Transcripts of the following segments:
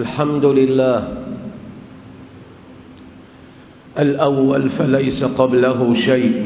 الحمد لله الأول فليس قبله شيء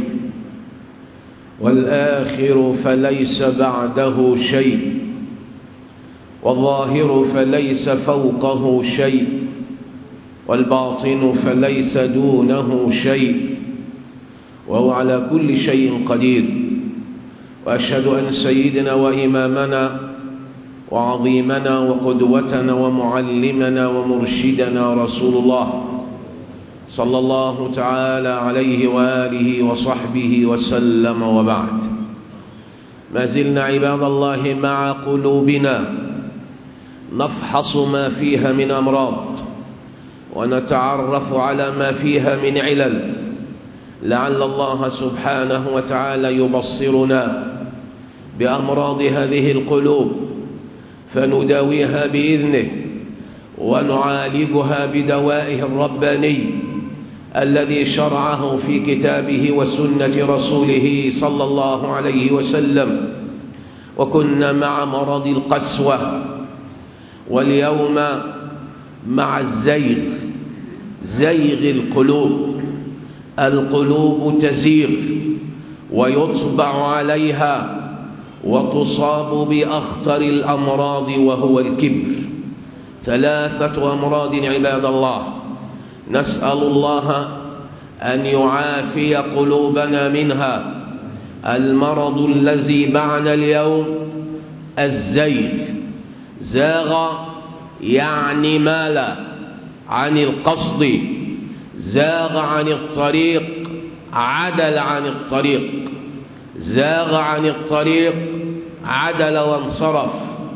والآخر فليس بعده شيء والظاهر فليس فوقه شيء والباطن فليس دونه شيء وهو على كل شيء قدير وأشهد أن سيدنا وإمامنا وعظيمنا وقدوتنا ومعلمنا ومرشدنا رسول الله صلى الله تعالى عليه وآله وصحبه وسلم وبعد ما زلنا عباد الله مع قلوبنا نفحص ما فيها من أمراض ونتعرف على ما فيها من علل لعل الله سبحانه وتعالى يبصرنا بأمراض هذه القلوب فنداويها بإذنه ونعالجها بدوائه الرباني الذي شرعه في كتابه وسنة رسوله صلى الله عليه وسلم وكنا مع مرض القسوة واليوم مع الزيغ زيغ القلوب القلوب تزيغ ويطبع عليها وتصاب بأخطر الأمراض وهو الكبر ثلاثة أمراض عباد الله نسأل الله أن يعافي قلوبنا منها المرض الذي معنا اليوم الزيغ زاغ يعني مال عن القصد زاغ عن الطريق عدل عن الطريق زاغ عن الطريق عدل وانصرف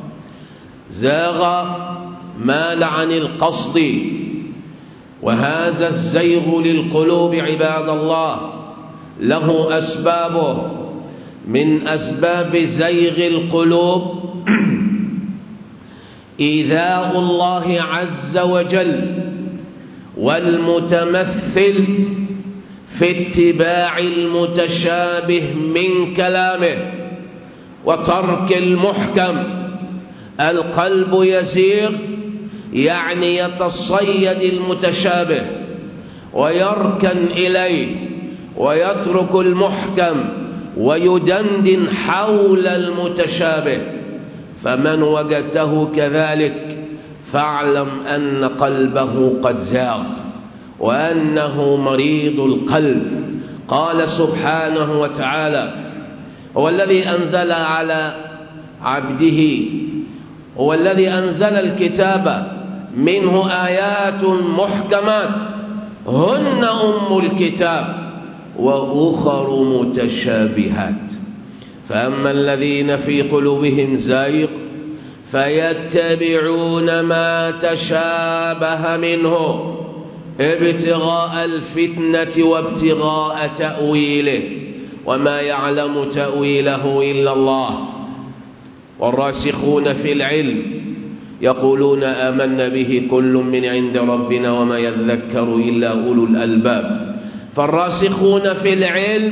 زاغ مال عن القصد وهذا الزيغ للقلوب عباد الله له أسبابه من أسباب زيغ القلوب إيذاء الله عز وجل والمتمثل في اتباع المتشابه من كلامه وترك المحكم القلب يسير يعني يتصيد المتشابه ويركن إليه ويترك المحكم ويدندن حول المتشابه فمن وجدته كذلك فاعلم أن قلبه قد زاغ وأنه مريض القلب قال سبحانه وتعالى هو الذي أنزل على عبده هو الذي أنزل الكتاب منه آيات محكمات هن أم الكتاب وأخر متشابهات فأما الذين في قلوبهم زيغ فيتبعون ما تشابه منه ابتغاء الفتنة وابتغاء تأويله وما يعلم تأويله إلا الله والراسخون في العلم يقولون آمنا به كل من عند ربنا وما يذكر إلا أولو الألباب فالراسخون في العلم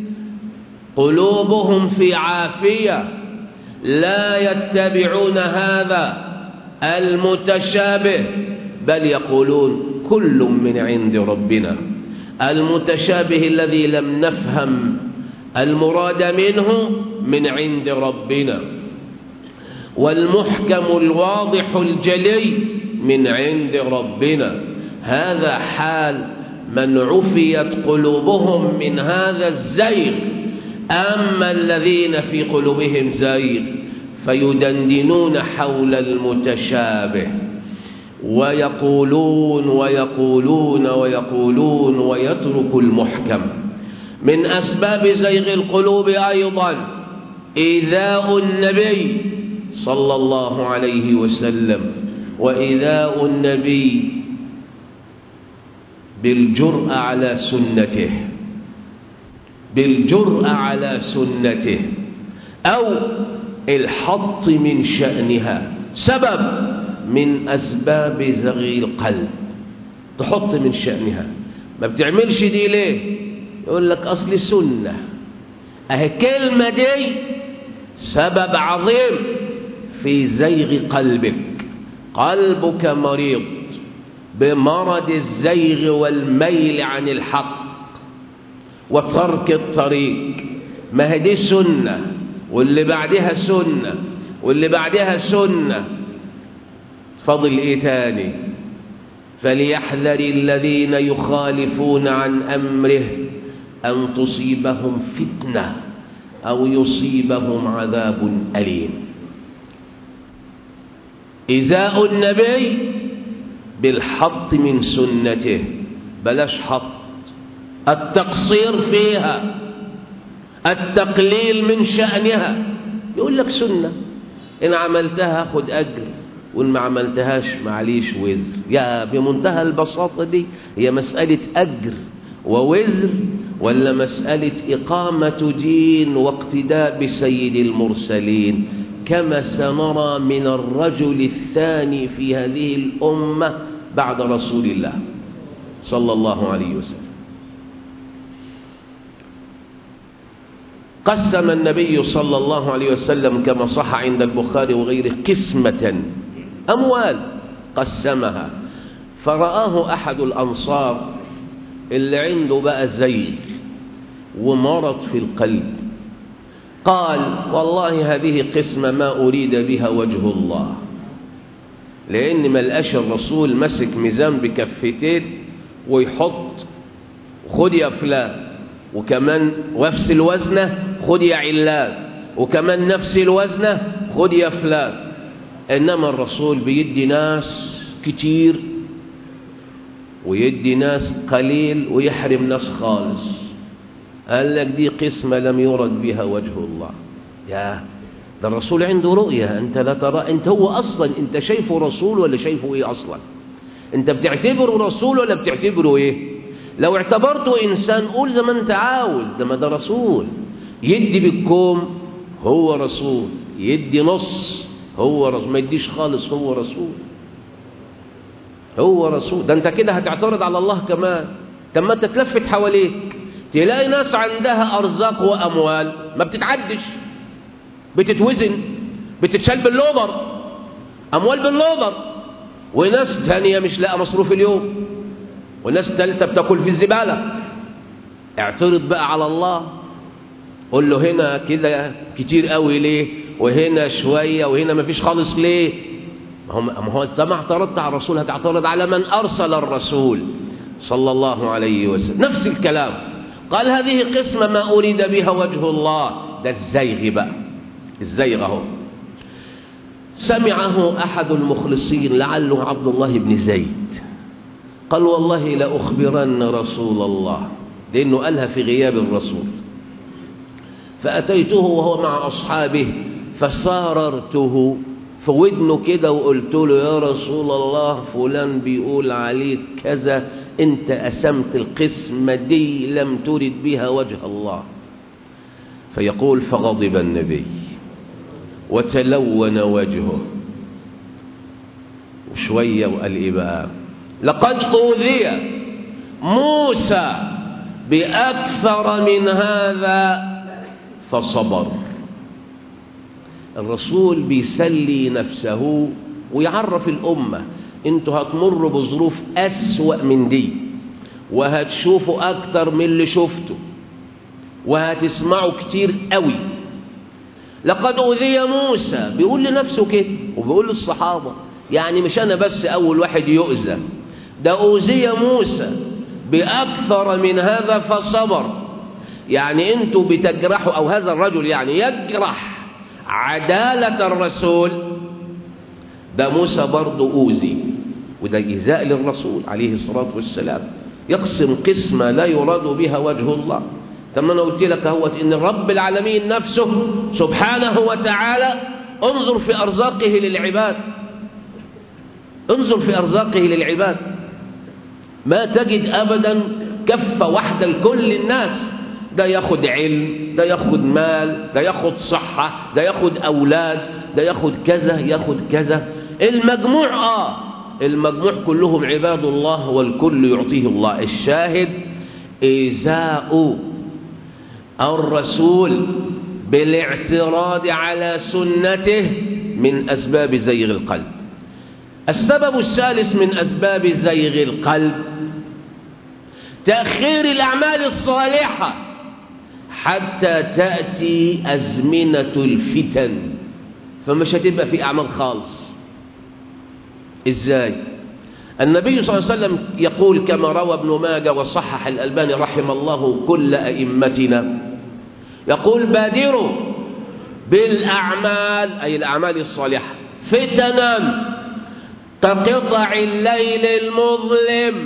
قلوبهم في عافية لا يتبعون هذا المتشابه بل يقولون كل من عند ربنا المتشابه الذي لم نفهم المراد منه من عند ربنا والمحكم الواضح الجلي من عند ربنا هذا حال من عفيت قلوبهم من هذا الزيغ أما الذين في قلوبهم زيغ فيدندنون حول المتشابه ويقولون ويقولون ويقولون ويترك المحكم من أسباب زيغ القلوب أيضا إيذاء النبي صلى الله عليه وسلم وإيذاء النبي بالجرأة على سنته بالجرأة على سنته أو الحط من شأنها سبب من أسباب زغي القلب تحط من شأنها ما بتعملش دي ليه يقول لك أصل سنة أهي كلمة دي سبب عظيم في زيغ قلبك قلبك مريض بمرض الزيغ والميل عن الحق وترك الطريق ما هي دي سنة واللي بعدها سنة واللي بعدها سنة فضل ايه تاني فليحذر الذين يخالفون عن أمره أن تصيبهم فتنة أو يصيبهم عذاب أليم إزاء النبي بالحط من سنته بلاش حط التقصير فيها التقليل من شأنها يقول لك سنة إن عملتها خد أجر وإن ما عملتهاش معليش وزر يا بمنتهى البساطة دي هي مسألة أجر ووزر ولا مسألة إقامة دين واقتداء بسيد المرسلين كما سنرى من الرجل الثاني في هذه الأمة بعد رسول الله صلى الله عليه وسلم قسم النبي صلى الله عليه وسلم كما صح عند البخاري وغيره قسمة أموال قسمها فرآه أحد الأنصار اللي عنده بقى زيغ ومرض في القلب قال والله هذه قسمة ما أريد بها وجه الله لأن ما لقاش الرسول مسك ميزان بكفتين ويحط خد يا فلان وكمان نفس الوزنة خد يا علان وكمان نفس الوزنة خد يا فلان إنما الرسول بيدي ناس كتير ويدي ناس قليل ويحرم ناس خالص قال لك دي قسمة لم يرد بها وجه الله يا ده الرسول عنده رؤية أنت لا ترى أنت هو أصلا أنت شايفه رسول ولا شايفه إيه أصلا أنت بتعتبره رسول ولا بتعتبره إيه لو اعتبرته إنسان قول زي ما أنت عاوز ده ما ده رسول يدي بالكوم هو رسول يدي نص هو رسول ما يديش خالص هو رسول هو رسول ده انت كده هتعترض على الله كمان طب ما انت تلفت حواليك تلاقي ناس عندها ارزاق واموال ما بتتعدش بتتوزن بتتشال باللوبر اموال باللوبر وناس ثانيه مش لاقى مصروف اليوم وناس ثالثه بتاكل في الزباله اعترض بقى على الله قول له هنا كده كتير قوي ليه وهنا شويه وهنا ما فيش خالص ليه ما هو انت ما اعترضت على الرسول هتعترض على من ارسل الرسول صلى الله عليه وسلم نفس الكلام قال هذه قسمه ما اريد بها وجه الله ده الزيغ بقى الزيغ اهو سمعه احد المخلصين لعله عبد الله بن زيد قال والله لاخبرن رسول الله لانه قالها في غياب الرسول فاتيته وهو مع اصحابه فساررته في ودنه كده وقلت له يا رسول الله فلان بيقول عليك كذا انت قسمت القسمة دي لم ترد بها وجه الله فيقول فغضب النبي وتلون وجهه وشوية وقال ايه بقى لقد أوذي موسى بأكثر من هذا فصبر الرسول بيسلي نفسه ويعرف الأمة انتوا هتمروا بظروف أسوأ من دي وهتشوفوا أكتر من اللي شفته وهتسمعوا كتير قوي لقد أوذي موسى بيقول لنفسه كده وبيقول للصحابة يعني مش أنا بس أول واحد يؤذى ده أوذي موسى بأكثر من هذا فصبر يعني انتوا بتجرحوا أو هذا الرجل يعني يجرح عدالة الرسول ده موسى برضه أوذي وده إيذاء للرسول عليه الصلاة والسلام يقسم قسمة لا يراد بها وجه الله ثم أنا قلت لك اهوت إن رب العالمين نفسه سبحانه وتعالى انظر في أرزاقه للعباد انظر في أرزاقه للعباد ما تجد أبدا كفة واحدة لكل الناس ده ياخد علم ده ياخد مال ده ياخد صحة ده ياخد أولاد ده ياخد كذا ياخد كذا المجموع آه المجموع كلهم عباد الله والكل يعطيه الله الشاهد إيذاء الرسول بالاعتراض على سنته من أسباب زيغ القلب السبب الثالث من أسباب زيغ القلب تأخير الأعمال الصالحة حتى تأتي أزمنة الفتن فمش هتبقى في أعمال خالص إزاي النبي صلى الله عليه وسلم يقول كما روى ابن ماجه وصحح الألباني رحم الله كل أئمتنا يقول بادروا بالأعمال أي الأعمال الصالحة فتنا كقطع الليل المظلم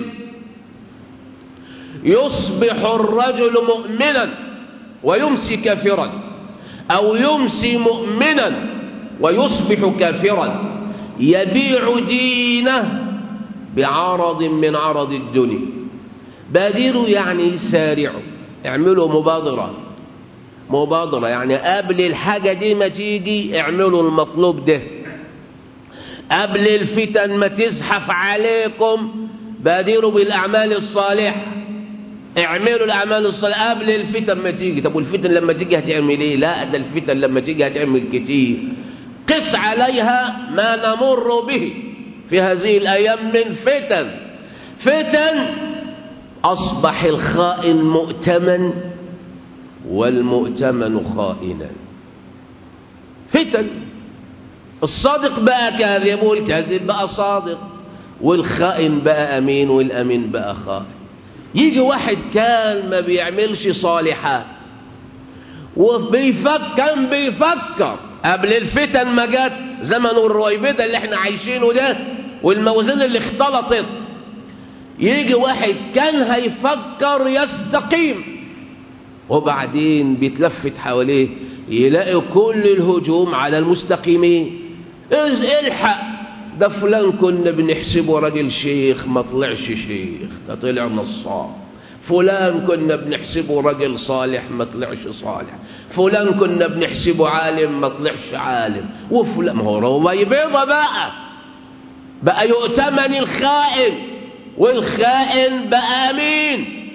يصبح الرجل مؤمنا ويمسي كافرا أو يمسي مؤمنا ويصبح كافرا يبيع دينه بعرض من عرض الدنيا بادروا يعني سارعوا اعملوا مبادرة مبادرة يعني قبل الحاجة دي ما تيجي اعملوا المطلوب ده قبل الفتن ما تزحف عليكم بادروا بالأعمال الصالحة اعملوا الأعمال الصالحة قبل الفتن ما تيجي طب والفتن لما تيجي هتعمل ايه لا ده الفتن لما تيجي هتعمل كتير قس عليها ما نمر به في هذه الأيام من فتن فتن أصبح الخائن مؤتمن والمؤتمن خائنا فتن الصادق بقى كاذب والكاذب بقى صادق والخائن بقى أمين والأمين بقى خائن يجي واحد كان ما بيعملش صالحات وبيفكر كان بيفكر قبل الفتن ما جت زمن الرويبده اللي احنا عايشينه ده والموازين اللي اختلطت يجي واحد كان هيفكر يستقيم وبعدين بيتلفت حواليه يلاقي كل الهجوم على المستقيمين الحق ده فلان كنا بنحسبه راجل شيخ ما طلعش شيخ ده طلع نصاب فلان كنا بنحسبه راجل صالح ما طلعش صالح فلان كنا بنحسبه عالم ما طلعش عالم وفلان ما هو رومي بيضة بقى بقى يؤتمن الخائن والخائن بقى امين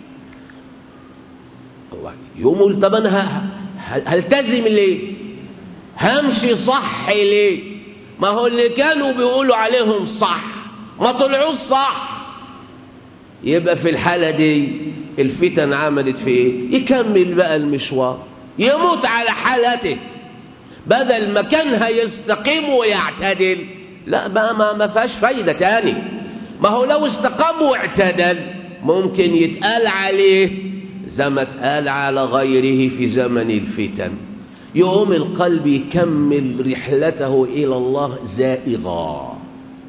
يقول طب انا هلتزم ليه همشي صح ليه ما هو اللي كانوا بيقولوا عليهم صح ما طلعوش صح يبقى في الحالة دي الفتن عملت في ايه يكمل بقى المشوار يموت على حالته بدل ما كان هيستقيم ويعتدل لا بقى ما, ما فيهاش فايدة تاني ما هو لو استقام واعتدل ممكن يتقال عليه زي ما اتقال على غيره في زمن الفتن يقوم القلب يكمل رحلته إلى الله زائغا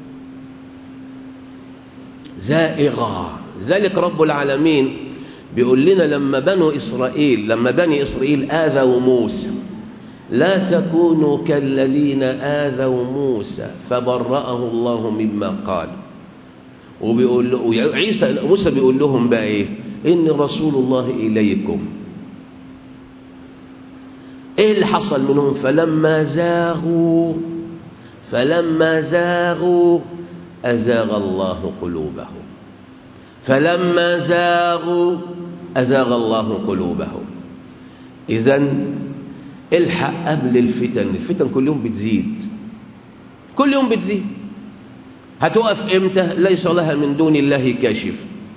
زائغا ذلك رب العالمين بيقول لنا لما بنو إسرائيل لما بني إسرائيل آذوا موسى لا تكونوا كالذين آذوا موسى فبرأه الله مما قال وبيقول له عيسى موسى بيقول لهم بقى ايه إني رسول الله إليكم ايه اللي حصل منهم فلما زاغوا فلما زاغوا أزاغ الله قلوبهم فلما زاغوا أزاغ الله قلوبهم إذا الحق قبل الفتن الفتن كل يوم بتزيد كل يوم بتزيد هتقف امتى ليس لها من دون الله كاشف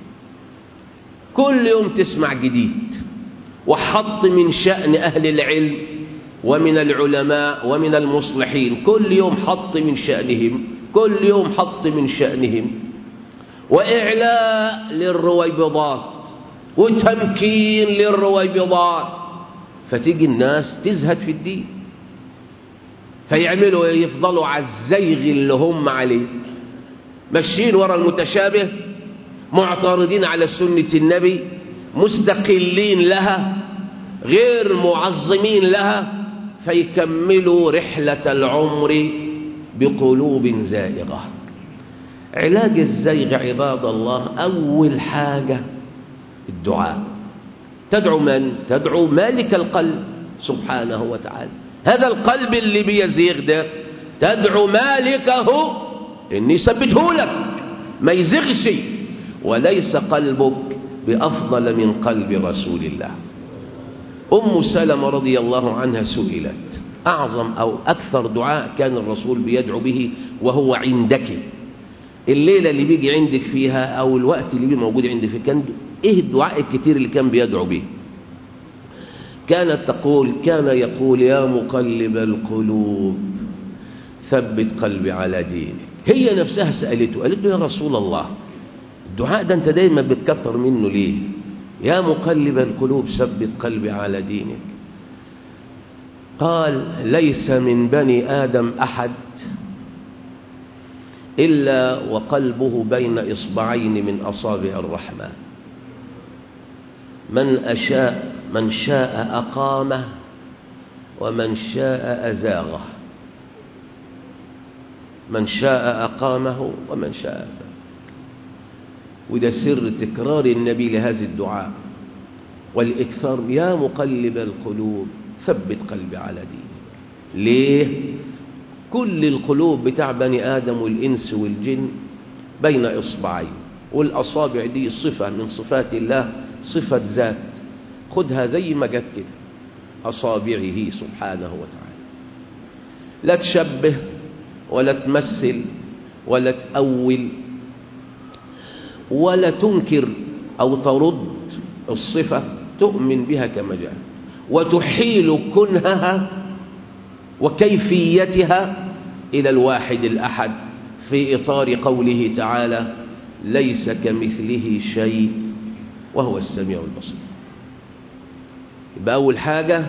كل يوم تسمع جديد وحط من شأن أهل العلم ومن العلماء ومن المصلحين كل يوم حط من شأنهم كل يوم حط من شأنهم وإعلاء للرويبضات وتمكين للرويبضات فتيجي الناس تزهد في الدين فيعملوا يفضلوا على الزيغ اللي هم عليه ماشيين ورا المتشابه معترضين على سنة النبي مستقلين لها غير معظمين لها فيكملوا رحلة العمر بقلوب زائغة علاج الزيغ عباد الله أول حاجة الدعاء تدعو من؟ تدعو مالك القلب سبحانه وتعالى هذا القلب اللي بيزيغ ده تدعو مالكه إني ثبته لك ما يزغش وليس قلبك بأفضل من قلب رسول الله أم سلمة رضي الله عنها سئلت أعظم أو أكثر دعاء كان الرسول بيدعو به وهو عندك الليلة اللي بيجي عندك فيها أو الوقت اللي بيجي موجود عندك فيه كان إيه الدعاء الكتير اللي كان بيدعو به كانت تقول كان يقول يا مقلب القلوب ثبت قلبي على دينك هي نفسها سألته قالت له يا رسول الله الدعاء ده أنت دايما بتكتر منه ليه يا مقلب القلوب ثبت قلبي على دينك قال ليس من بني آدم أحد إلا وقلبه بين إصبعين من أصابع الرحمن من أشاء من شاء أقامه ومن شاء أزاغه من شاء أقامه ومن شاء أزاغه وده سر تكرار النبي لهذا الدعاء والإكثار يا مقلب القلوب ثبت قلبي على دينك ليه كل القلوب بتاع بني آدم والإنس والجن بين إصبعين والأصابع دي صفة من صفات الله صفة ذات خدها زي ما جت كده أصابعه سبحانه وتعالى لا تشبه ولا تمثل ولا تأول ولا تنكر أو ترد الصفة تؤمن بها كما جاء وتحيل كنهها وكيفيتها إلى الواحد الأحد في إطار قوله تعالى ليس كمثله شيء وهو السميع البصير يبقى أول حاجة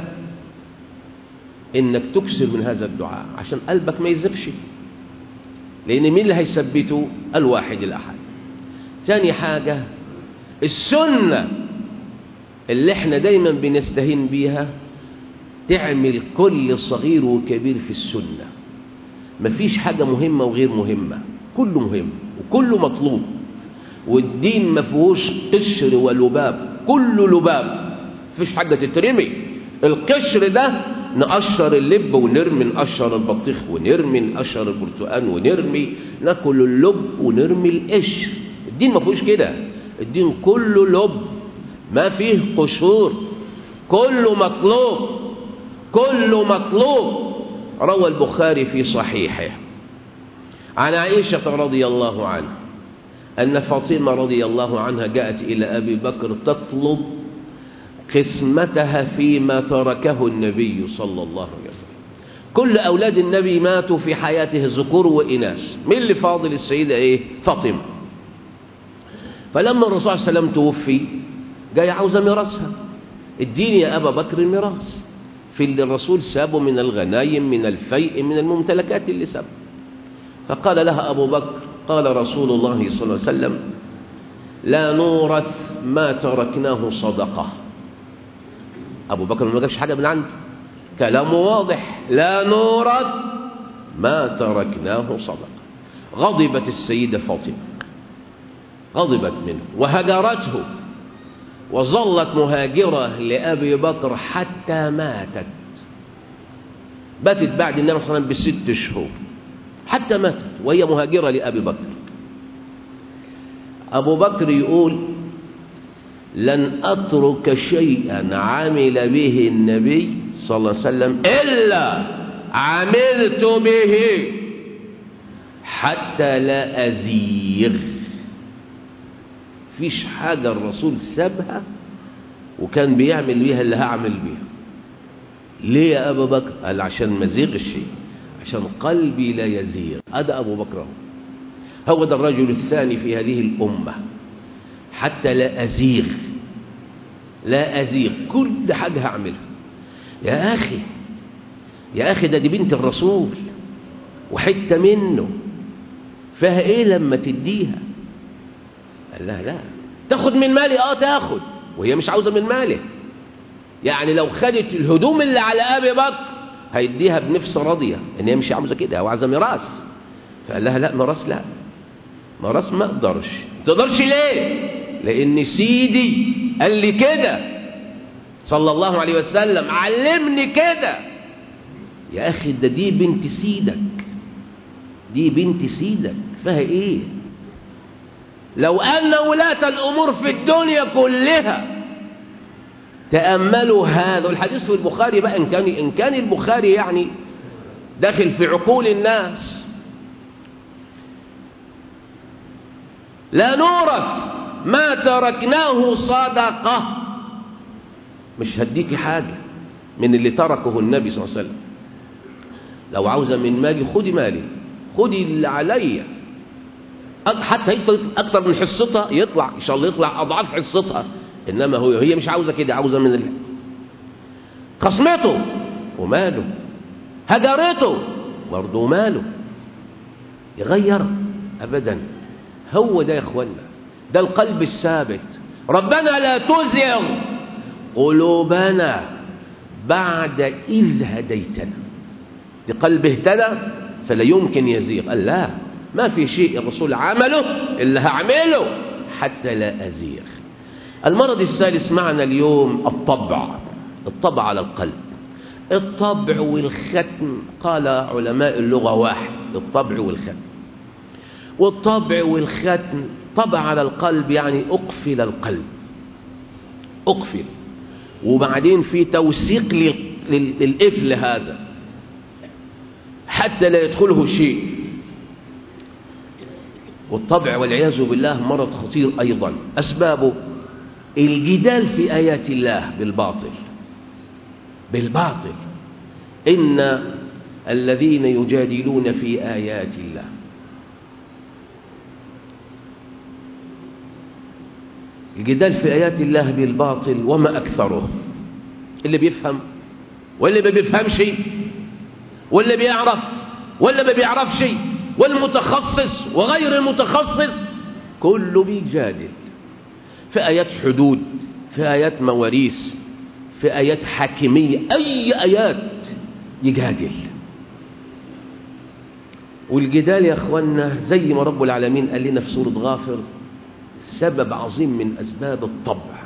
إنك تكسر من هذا الدعاء عشان قلبك ما يزغش لأن مين اللي هيثبته الواحد الأحد ثاني حاجة السنة اللي احنا دايما بنستهين بيها تعمل كل صغير وكبير في السنة مفيش حاجة مهمة وغير مهمة كله مهم وكله مطلوب والدين ما فيهوش قشر ولباب كله لباب مفيش حاجة تترمي القشر ده نقشر اللب ونرمي نقشر البطيخ ونرمي نقشر البرتقال ونرمي ناكل اللب ونرمي القشر الدين ما فيهوش كده الدين كله لب ما فيه قشور كله مطلوب كله مطلوب روى البخاري في صحيحه عن عائشة رضي الله عنها أن فاطمة رضي الله عنها جاءت إلى أبي بكر تطلب قسمتها فيما تركه النبي صلى الله عليه وسلم كل أولاد النبي ماتوا في حياته ذكور وإناث من اللي فاضل السيدة إيه فاطمة فلما الرسول صلى الله عليه وسلم توفي جاي عاوزة ميراثها اديني يا أبا بكر الميراث في اللي الرسول سابه من الغنايم من الفيء من الممتلكات اللي سابه فقال لها أبو بكر قال رسول الله صلى الله عليه وسلم لا نورث ما تركناه صدقة أبو بكر ما جابش حاجة من عنده كلامه واضح لا نورث ما تركناه صدقة غضبت السيدة فاطمة غضبت منه وهجرته وظلت مهاجرة لأبي بكر حتى ماتت باتت بعد النبي صلى الله عليه وسلم بست شهور حتى ماتت وهي مهاجرة لأبي بكر أبو بكر يقول لن أترك شيئا عمل به النبي صلى الله عليه وسلم إلا عملت به حتى لا أزيغ فيش حاجة الرسول سابها وكان بيعمل بيها اللي هعمل بيها ليه يا أبا بكر قال عشان مزيغ الشيء عشان قلبي لا يزيغ هذا أبو بكر هو ده الرجل الثاني في هذه الأمة حتى لا أزيغ لا أزيغ كل حاجة هعملها يا أخي يا أخي ده دي بنت الرسول وحتة منه فيها إيه لما تديها قال لها لا تاخد من مالي اه تاخد وهي مش عاوزة من ماله يعني لو خدت الهدوم اللي على أبي بكر هيديها بنفس راضية ان هي مش عاوزة كده هو عايزة ميراث فقال لها لا ميراث لا ميراث ما اقدرش ما تقدرش ليه لان سيدي قال لي كده صلى الله عليه وسلم علمني كده يا اخي ده دي بنت سيدك دي بنت سيدك فيها ايه لو ان ولاة الامور في الدنيا كلها تأملوا هذا والحديث في البخاري بقى إن كان, إن كان البخاري يعني داخل في عقول الناس لا نورث ما تركناه صدقة مش هديكي حاجة من اللي تركه النبي صلى الله عليه وسلم لو عاوزة من مالي خدي مالي خدي اللي عليا حتى أكتر من حصتها يطلع إن شاء الله يطلع أضعاف حصتها إنما هو هي مش عاوزة كده عاوزة من ال... خصمته وماله هجرته برضه ماله يغير أبدا هو ده يا إخوانا ده القلب الثابت ربنا لا تزغ قلوبنا بعد إذ هديتنا دي قلب اهتدى فلا يمكن يزيغ قال لا ما في شيء الرسول عمله إلا هعمله حتى لا أزيغ المرض الثالث معنا اليوم الطبع الطبع على القلب الطبع والختم قال علماء اللغة واحد الطبع والختم والطبع والختم طبع على القلب يعني أقفل القلب أقفل وبعدين في توثيق للقفل هذا حتى لا يدخله شيء والطبع والعياذ بالله مرض خطير أيضا أسبابه الجدال في آيات الله بالباطل بالباطل إن الذين يجادلون في آيات الله الجدال في آيات الله بالباطل وما أكثره اللي بيفهم واللي ما بيفهمش واللي بيعرف واللي ما بيعرفش والمتخصص وغير المتخصص كله بيجادل في آيات حدود في آيات مواريث في آيات حاكمية أي آيات يجادل والجدال يا أخوانا زي ما رب العالمين قال لنا في سورة غافر سبب عظيم من أسباب الطبع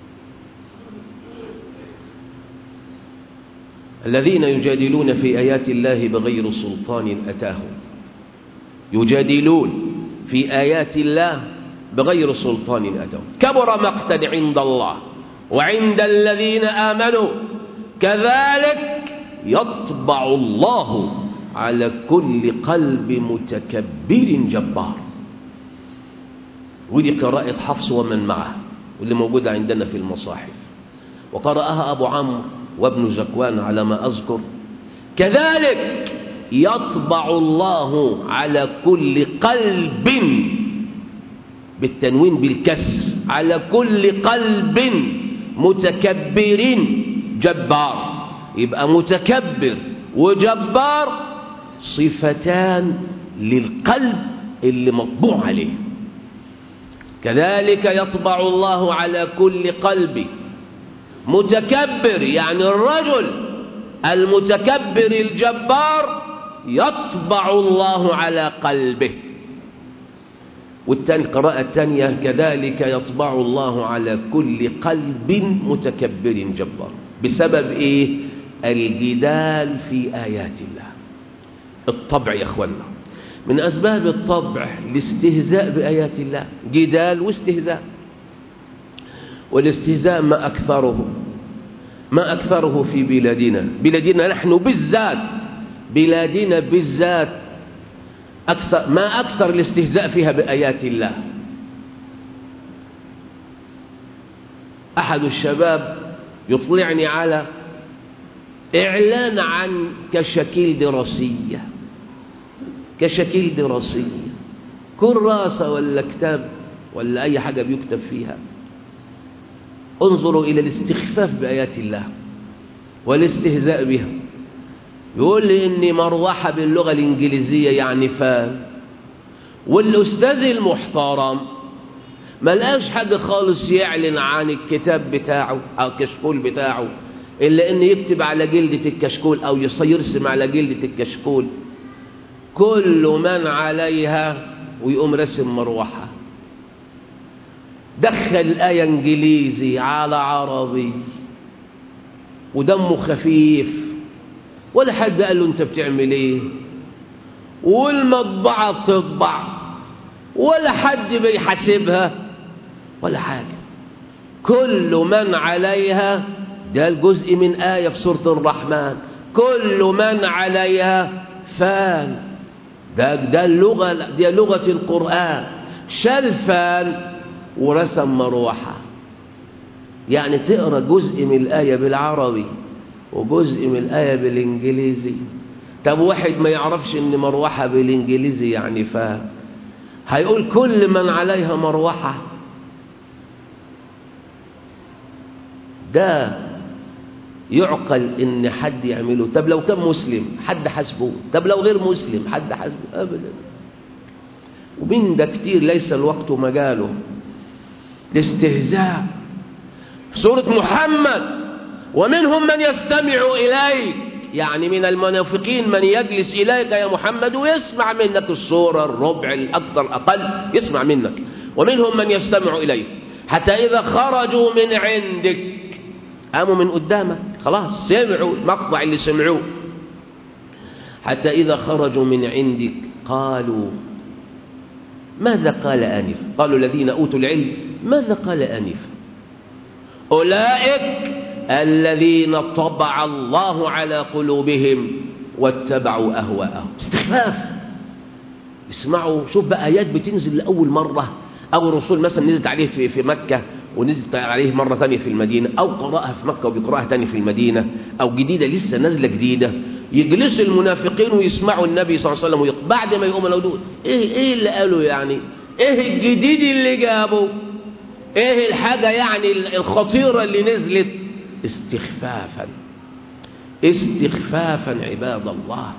الذين يجادلون في آيات الله بغير سلطان أتاهم يجادلون في آيات الله بغير سلطان أتاهم كبر مقتا عند الله وعند الذين آمنوا كذلك يطبع الله على كل قلب متكبر جبار ودي قراءة حفص ومن معه واللي موجودة عندنا في المصاحف وقرأها أبو عمرو وابن زكوان على ما أذكر كذلك يطبع الله على كل قلب بالتنوين بالكسر على كل قلب متكبر جبار يبقى متكبر وجبار صفتان للقلب اللي مطبوع عليه كذلك يطبع الله على كل قلب متكبر يعني الرجل المتكبر الجبار يطبع الله قلبه قلبه والتاني القراءة الثانية كذلك يطبع الله على كل قلب متكبر جبار بسبب ايه الجدال في آيات الله الطبع يا اخوانا من أسباب الطبع الاستهزاء بآيات الله جدال واستهزاء والاستهزاء ما أكثره ما أكثره في بلادنا بلادنا نحن بالذات بلادنا بالذات أكثر ما أكثر الاستهزاء فيها بآيات الله أحد الشباب يطلعني على إعلان عن كشكيل دراسية كشكيل دراسية كراسة ولا كتاب ولا أي حاجة بيكتب فيها انظروا إلى الاستخفاف بآيات الله والاستهزاء بها يقول لي إني مروحة باللغة الإنجليزية يعني فان والأستاذ المحترم ما لقاش حاجة خالص يعلن عن الكتاب بتاعه أو الكشكول بتاعه إلا إن يكتب على جلدة الكشكول أو يرسم على جلدة الكشكول كل من عليها ويقوم رسم مروحة دخل آية انجليزي على عربي ودمه خفيف ولا حد قال له انت بتعمل ايه والمطبعة بتطبع ولا حد بيحاسبها ولا حاجة كل من عليها ده الجزء من آية في سورة الرحمن كل من عليها فان ده ده اللغة دي لغة القرآن شال فان ورسم مروحة يعني تقرا جزء من الآية بالعربي وجزء من الآية بالإنجليزي طب واحد ما يعرفش إن مروحة بالإنجليزي يعني فاهم هيقول كل من عليها مروحة ده يعقل إن حد يعمله طب لو كان مسلم حد حسبه طب لو غير مسلم حد حسبه أبدا ومن ده كتير ليس الوقت مجاله الاستهزاء في سورة محمد ومنهم من يستمع إليك يعني من المنافقين من يجلس إليك يا محمد ويسمع منك الصورة الربع الأكثر أقل يسمع منك ومنهم من يستمع إليك حتى إذا خرجوا من عندك قاموا من قدامك خلاص سمعوا المقطع اللي سمعوه حتى إذا خرجوا من عندك قالوا ماذا قال آنف قالوا الذين أوتوا العلم ماذا قال آنف أولئك الذين طبع الله على قلوبهم واتبعوا أهواءهم استخفاف اسمعوا شوف بقى آيات بتنزل لأول مرة أو الرسول مثلا نزلت عليه في, في مكة ونزلت عليه مرة ثانية في المدينة أو قرأها في مكة وبيقرأها ثاني في المدينة أو جديدة لسه نازلة جديدة يجلس المنافقين ويسمعوا النبي صلى الله عليه وسلم ويق... بعد ما يقوم لو ايه ايه اللي قالوا يعني ايه الجديد اللي جابه ايه الحاجة يعني الخطيرة اللي نزلت استخفافا استخفافا عباد الله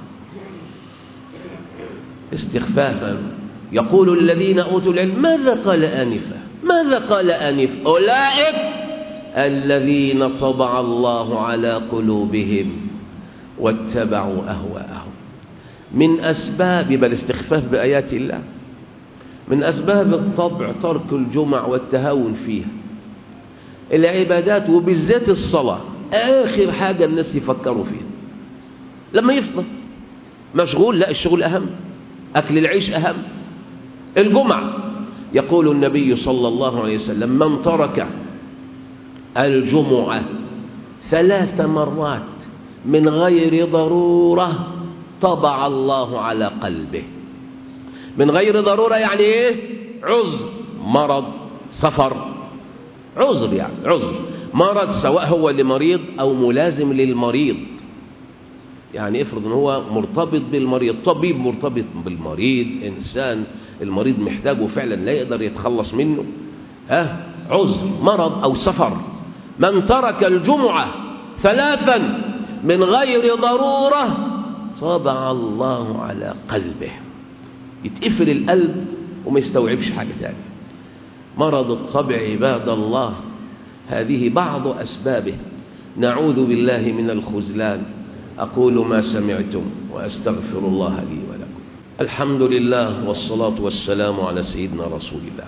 استخفافا يقول الذين أوتوا العلم ماذا قال آنفا ماذا قال آنف أولئك الذين طبع الله على قلوبهم واتبعوا أهواءهم من أسباب بل استخفاف بآيات الله من أسباب الطبع ترك الجمع والتهاون فيها العبادات وبالذات الصلاة آخر حاجة الناس يفكروا فيها لما يفضل مشغول لا الشغل أهم أكل العيش أهم الجمعة يقول النبي صلى الله عليه وسلم من ترك الجمعة ثلاث مرات من غير ضرورة طبع الله على قلبه من غير ضرورة يعني ايه عذر مرض سفر عذر يعني عذر مرض سواء هو لمريض أو ملازم للمريض يعني افرض ان هو مرتبط بالمريض طبيب مرتبط بالمريض إنسان المريض محتاجه فعلا لا يقدر يتخلص منه ها عذر مرض أو سفر من ترك الجمعة ثلاثا من غير ضرورة طبع الله على قلبه يتقفل القلب وما يستوعبش حاجة تانية مرض الطبع عباد الله هذه بعض أسبابه نعوذ بالله من الخذلان أقول ما سمعتم وأستغفر الله لي ولكم الحمد لله والصلاة والسلام على سيدنا رسول الله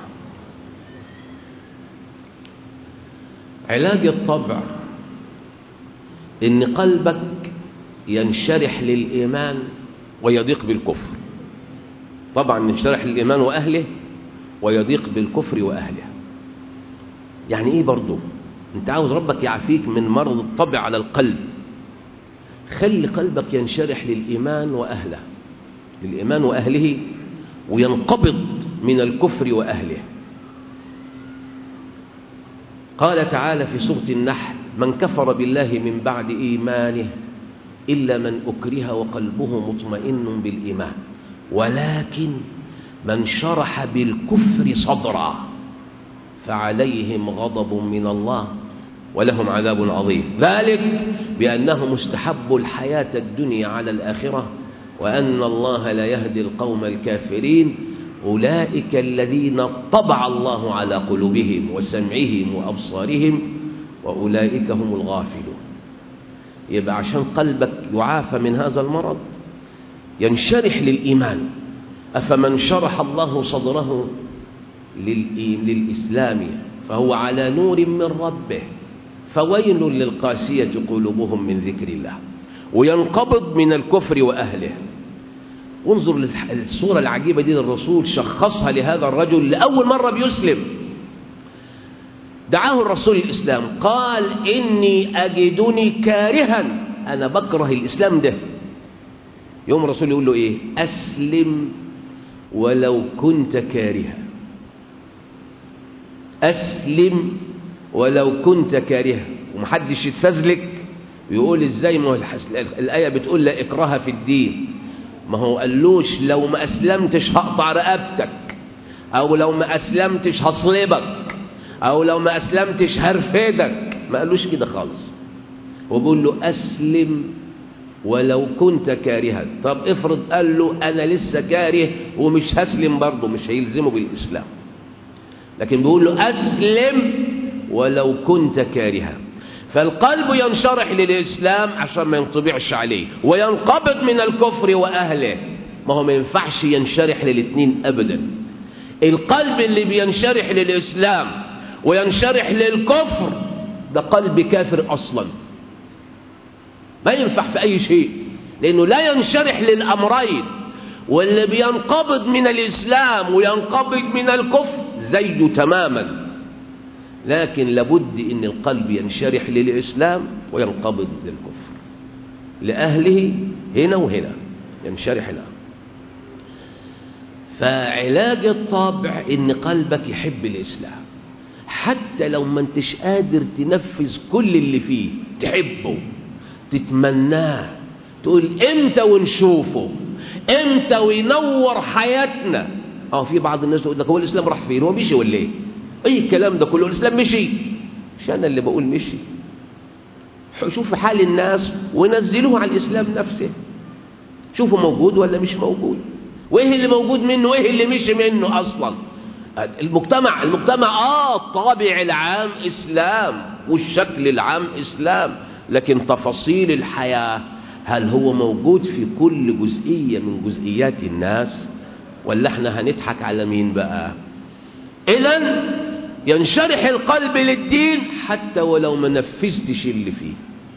علاج الطبع إن قلبك ينشرح للإيمان ويضيق بالكفر طبعا ينشرح للإيمان وأهله ويضيق بالكفر وأهله يعني إيه برضو أنت عاوز ربك يعافيك من مرض الطبع على القلب خلي قلبك ينشرح للإيمان وأهله للإيمان وأهله وينقبض من الكفر وأهله قال تعالى في سورة النحل من كفر بالله من بعد إيمانه إلا من أكره وقلبه مطمئن بالإيمان ولكن من شرح بالكفر صدرا فعليهم غضب من الله ولهم عذاب عظيم ذلك بأنهم استحبوا الحياة الدنيا على الآخرة وأن الله لا يهدي القوم الكافرين أولئك الذين طبع الله على قلوبهم وسمعهم وأبصارهم وأولئك هم الغافلون يبقى عشان قلبك يعافى من هذا المرض ينشرح للإيمان أفمن شرح الله صدره للإسلام فهو على نور من ربه فويل للقاسية قلوبهم من ذكر الله وينقبض من الكفر وأهله وانظر للصورة العجيبة دي للرسول شخصها لهذا الرجل لأول مرة بيسلم دعاه الرسول الإسلام قال إني أجدني كارها أنا بكره الإسلام ده يوم الرسول يقول له إيه أسلم ولو كنت كارها أسلم ولو كنت كارها ومحدش يتفزلك ويقول ازاي ما هو الآية بتقول لا إكراه في الدين ما هو قالوش لو ما أسلمتش هقطع رقبتك أو لو ما أسلمتش هصلبك أو لو ما أسلمتش هرفدك ما قالوش كده خالص وبقول له أسلم ولو كنت كارها طب افرض قال له أنا لسه كاره ومش هسلم برضه مش هيلزمه بالإسلام لكن بيقول له أسلم ولو كنت كارها فالقلب ينشرح للإسلام عشان ما ينطبعش عليه وينقبض من الكفر وأهله ما هو ما ينفعش ينشرح للاثنين أبدا القلب اللي بينشرح للإسلام وينشرح للكفر ده قلب كافر أصلا ما ينفع في أي شيء لأنه لا ينشرح للأمرين واللي بينقبض من الإسلام وينقبض من الكفر زيه تماما لكن لابد ان القلب ينشرح للإسلام وينقبض للكفر لأهله هنا وهنا ينشرح له فعلاج الطبع ان قلبك يحب الإسلام حتى لو ما انتش قادر تنفذ كل اللي فيه تحبه تتمناه تقول امتى ونشوفه امتى وينور حياتنا اه في بعض الناس تقول لك هو الاسلام راح فين هو مشي ولا ايه اي الكلام ده كله الاسلام مشي مش انا اللي بقول مشي شوف حال الناس ونزلوه على الاسلام نفسه شوفوا موجود ولا مش موجود وايه اللي موجود منه وايه اللي مشي منه اصلا المجتمع المجتمع اه الطابع العام اسلام والشكل العام اسلام لكن تفاصيل الحياه هل هو موجود في كل جزئيه من جزئيات الناس ولا احنا هنضحك على مين بقى اذا ينشرح القلب للدين حتى ولو ما نفذتش اللي فيه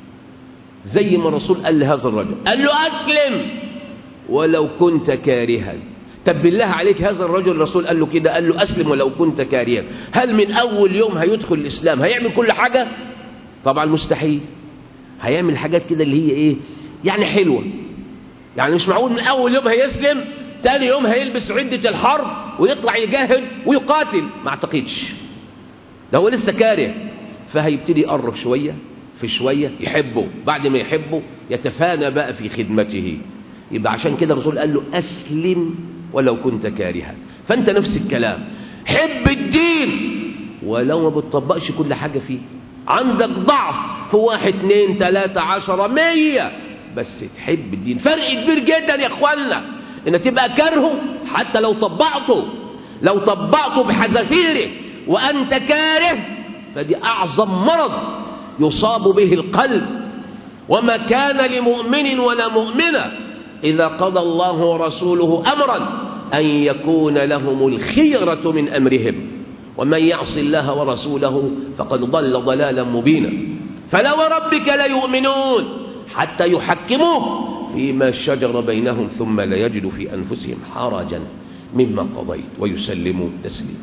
زي ما الرسول قال لهذا الرجل قال له اسلم ولو كنت كارها طب بالله عليك هذا الرجل الرسول قال له كده قال له اسلم ولو كنت كارها هل من اول يوم هيدخل الاسلام هيعمل كل حاجه طبعا مستحيل هيعمل حاجات كده اللي هي ايه يعني حلوه يعني مش معقول من اول يوم هيسلم تاني يوم هيلبس عدة الحرب ويطلع يجاهد ويقاتل ما اعتقدش ده هو لسه كاره فهيبتدي يقرب شوية في شوية يحبه بعد ما يحبه يتفانى بقى في خدمته يبقى عشان كده الرسول قال له أسلم ولو كنت كارها فأنت نفس الكلام حب الدين ولو ما بتطبقش كل حاجة فيه عندك ضعف في واحد اتنين تلاتة عشرة مية بس تحب الدين فرق كبير جدا يا اخوانا ان تبقى كارهه حتى لو طبقته لو طبقته بحذافيره وانت كاره فدي اعظم مرض يصاب به القلب وما كان لمؤمن ولا مؤمنه اذا قضى الله ورسوله امرا ان يكون لهم الخيره من امرهم ومن يعص الله ورسوله فقد ضل ضلالا مبينا فلا وربك ليؤمنون حتى يحكموه فيما شجر بينهم ثم لا يجدوا في أنفسهم حرجا مما قضيت ويسلموا تسليما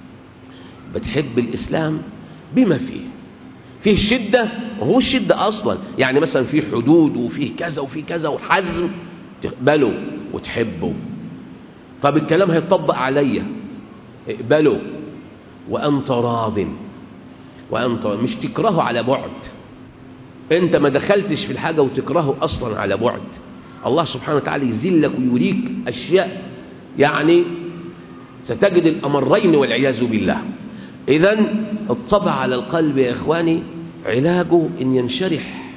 بتحب الإسلام بما فيه فيه شدة وهو الشدة أصلا يعني مثلا فيه حدود وفيه كذا وفيه كذا وحزم تقبله وتحبه طب الكلام هيطبق عليا اقبله وأنت راض وأنت مش تكرهه على بعد انت ما دخلتش في الحاجة وتكرهه اصلا على بعد الله سبحانه وتعالى يذلك ويريك اشياء يعني ستجد الامرين والعياذ بالله اذا الطبع على القلب يا اخواني علاجه ان ينشرح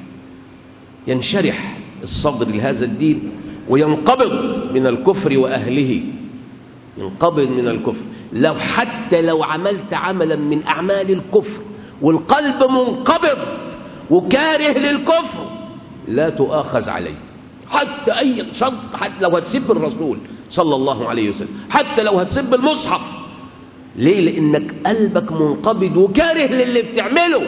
ينشرح الصدر لهذا الدين وينقبض من الكفر واهله ينقبض من الكفر لو حتى لو عملت عملا من اعمال الكفر والقلب منقبض وكاره للكفر لا تؤاخذ عليه حتى أي شرط حتى لو هتسب الرسول صلى الله عليه وسلم حتى لو هتسب المصحف ليه لأنك قلبك منقبض وكاره للي بتعمله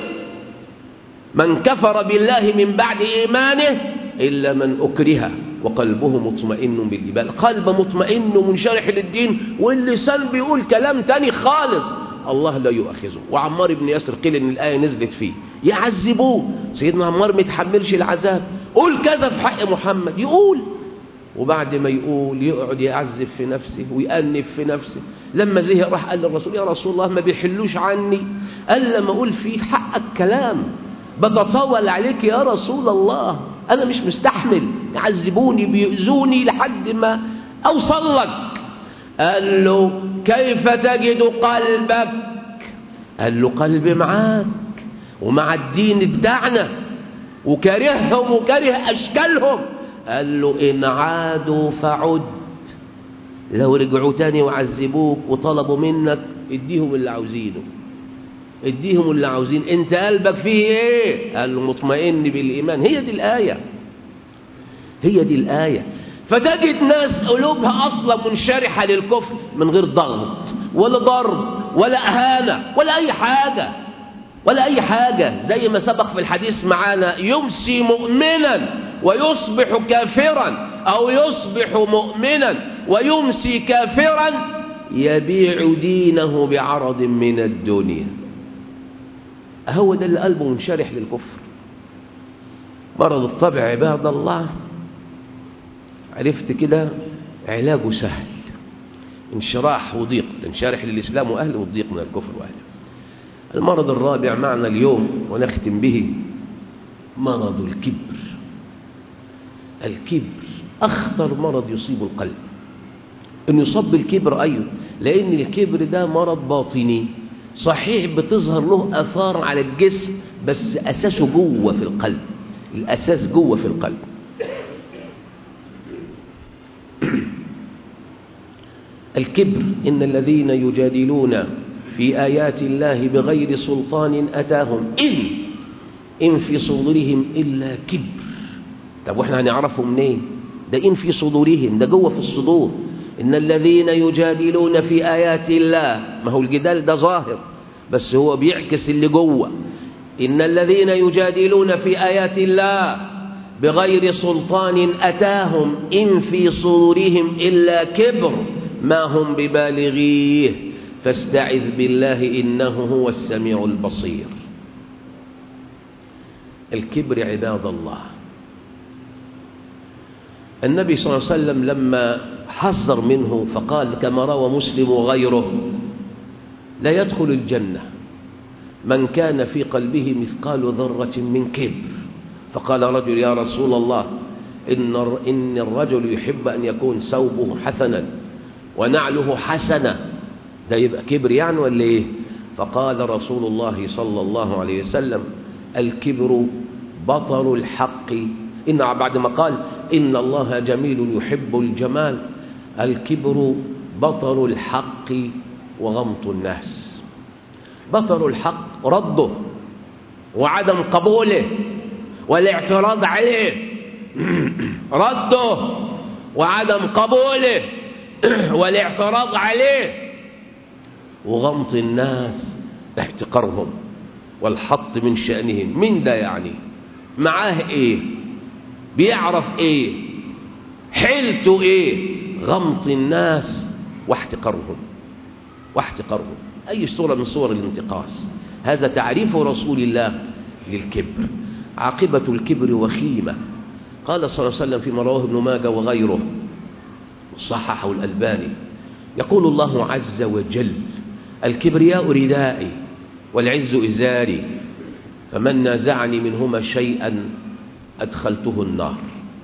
من كفر بالله من بعد إيمانه إلا من أكره وقلبه مطمئن بالإيمان قلب مطمئن ومنشرح للدين واللسان بيقول كلام تاني خالص الله لا يؤاخذه وعمار بن ياسر قيل ان الايه نزلت فيه يعذبوه سيدنا عمار ما يتحملش العذاب قول كذا في حق محمد يقول وبعد ما يقول يقعد يعذب في نفسه ويأنف في نفسه لما زهق راح قال للرسول يا رسول الله ما بيحلوش عني قال لما اقول في حقك كلام بتطاول عليك يا رسول الله انا مش مستحمل يعذبوني بيؤذوني لحد ما اوصل لك قال له كيف تجد قلبك قال له قلبي معاك ومع الدين بتاعنا وكارههم وكاره اشكالهم قال له ان عادوا فعد لو رجعوا تاني وعذبوك وطلبوا منك اديهم اللي عاوزينه اديهم اللي عاوزين انت قلبك فيه ايه قال له مطمئن بالايمان هي دي الايه هي دي الايه فتجد ناس قلوبها اصلا منشرحه للكفر من غير ضغط ولا ضرب ولا اهانه ولا اي حاجه ولا اي حاجه زي ما سبق في الحديث معانا يمسي مؤمنا ويصبح كافرا او يصبح مؤمنا ويمسي كافرا يبيع دينه بعرض من الدنيا هو ده اللي قلبه منشرح للكفر مرض الطبع عباد الله عرفت كده علاجه سهل انشراح وضيق تنشرح للإسلام وأهله والضيق من الكفر وأهله المرض الرابع معنا اليوم ونختم به مرض الكبر الكبر أخطر مرض يصيب القلب أن يصاب بالكبر أيضا لأن الكبر ده مرض باطني صحيح بتظهر له أثار على الجسم بس أساسه جوه في القلب الأساس جوه في القلب الكبر إن الذين يجادلون في آيات الله بغير سلطان أتاهم إن إن في صدورهم إلا كبر طب وإحنا هنعرفه منين ده إن في صدورهم ده جوه في الصدور إن الذين يجادلون في آيات الله ما هو الجدال ده ظاهر بس هو بيعكس اللي جوه إن الذين يجادلون في آيات الله بغير سلطان أتاهم إن في صدورهم إلا كبر ما هم ببالغيه فاستعذ بالله إنه هو السميع البصير الكبر عباد الله النبي صلى الله عليه وسلم لما حذر منه فقال كما روى مسلم وغيره لا يدخل الجنة من كان في قلبه مثقال ذرة من كبر فقال رجل يا رسول الله إن إن الرجل يحب أن يكون ثوبه حسنا ونعله حسنة ده يبقى كبر يعني ولا إيه فقال رسول الله صلى الله عليه وسلم الكبر بطل الحق إن بعد ما قال إن الله جميل يحب الجمال الكبر بطل الحق وغمط الناس بطل الحق رده وعدم قبوله والاعتراض عليه رده وعدم قبوله والاعتراض عليه وغمط الناس احتقارهم والحط من شأنهم من ده يعني معاه ايه بيعرف ايه حيلته ايه غمط الناس واحتقارهم واحتقارهم اي صورة من صور الانتقاص هذا تعريف رسول الله للكبر عاقبة الكبر وخيمة قال صلى الله عليه وسلم فيما رواه ابن ماجه وغيره صححه الألباني يقول الله عز وجل الكبرياء ردائي والعز إزاري فمن نازعني منهما شيئا أدخلته النار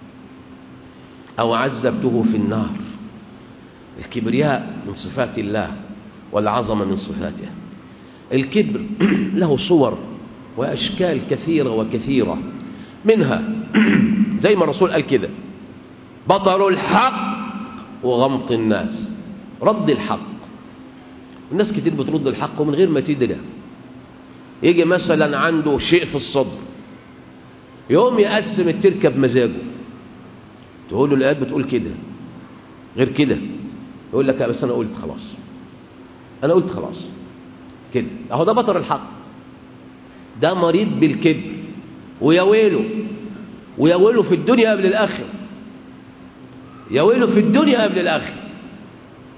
أو عذبته في النار الكبرياء من صفات الله والعظمة من صفاته الكبر له صور وأشكال كثيرة وكثيرة منها زي ما الرسول قال كده بطل الحق وغمط الناس رد الحق الناس كتير بترد الحق من غير ما تدري يجي مثلا عنده شيء في الصدر يوم يقسم التركه بمزاجه تقول له الايات بتقول كده غير كده يقول لك بس انا قلت خلاص انا قلت خلاص كده اهو ده بطر الحق ده مريض بالكبر ويا ويله ويا ويله في الدنيا قبل الاخره يا ويله في الدنيا قبل الاخره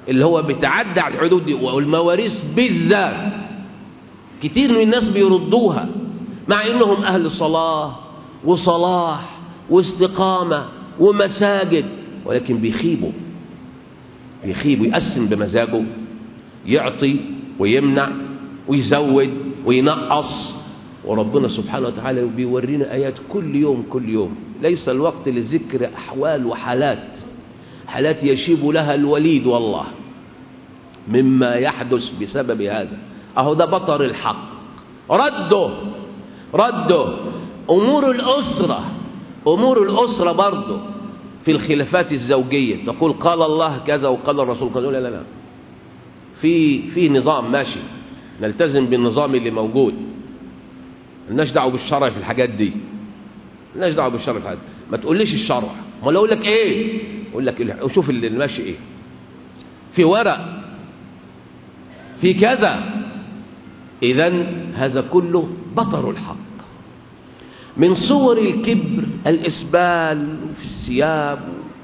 اللي هو بتعدى على الحدود دي والمواريث بالذات كتير من الناس بيردوها مع انهم اهل صلاه وصلاح واستقامه ومساجد ولكن بيخيبوا بيخيبوا يقسم بمزاجه يعطي ويمنع ويزود وينقص وربنا سبحانه وتعالى بيورينا آيات كل يوم كل يوم ليس الوقت لذكر أحوال وحالات حالات يشيب لها الوليد والله مما يحدث بسبب هذا أهو ده بطر الحق رده رده أمور الأسرة أمور الأسرة برضه في الخلافات الزوجية تقول قال الله كذا وقال الرسول كذا لا لا لا في في نظام ماشي نلتزم بالنظام اللي موجود مالناش دعوه بالشرع في الحاجات دي مالناش دعوه بالشرع في الحاجات ما تقوليش الشرع امال اقول لك ايه اقول لك شوف اللي ماشي ايه في ورق في كذا اذا هذا كله بطر الحق من صور الكبر الاسبال في الثياب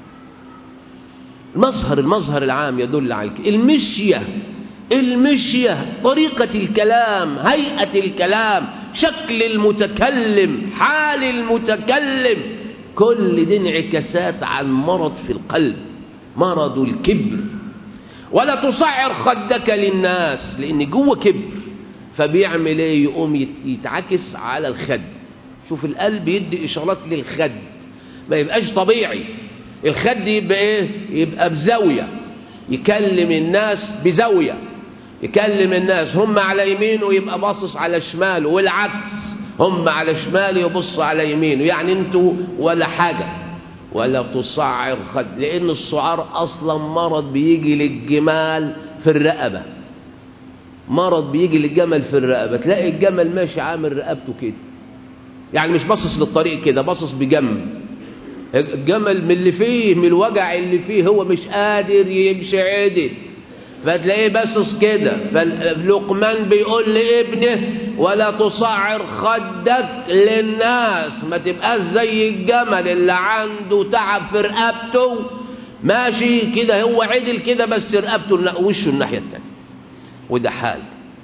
المظهر المظهر العام يدل على الكبر المشيه المشيه طريقه الكلام هيئه الكلام شكل المتكلم حال المتكلم كل دي انعكاسات عن مرض في القلب مرض الكبر ولا تصعر خدك للناس لان جوه كبر فبيعمل ايه يقوم يتعكس على الخد شوف القلب يدي اشارات للخد ما يبقاش طبيعي الخد يبقى ايه يبقى بزاويه يكلم الناس بزاويه يكلم الناس هم على يمينه يبقى باصص على شماله والعكس هم على شماله يبص على يمينه يعني انتوا ولا حاجة ولا تصعر خد لأن السعار أصلا مرض بيجي للجمال في الرقبة مرض بيجي للجمل في الرقبة تلاقي الجمل ماشي عامل رقبته كده يعني مش باصص للطريق كده باصص بجنب الجمل من اللي فيه من الوجع اللي فيه هو مش قادر يمشي عدل فتلاقيه باصص كده فلقمان بيقول لابنه ولا تصعر خدك للناس ما تبقاش زي الجمل اللي عنده تعب في رقبته ماشي كده هو عدل كده بس رقبته وشه الناحيه الثانيه وده حال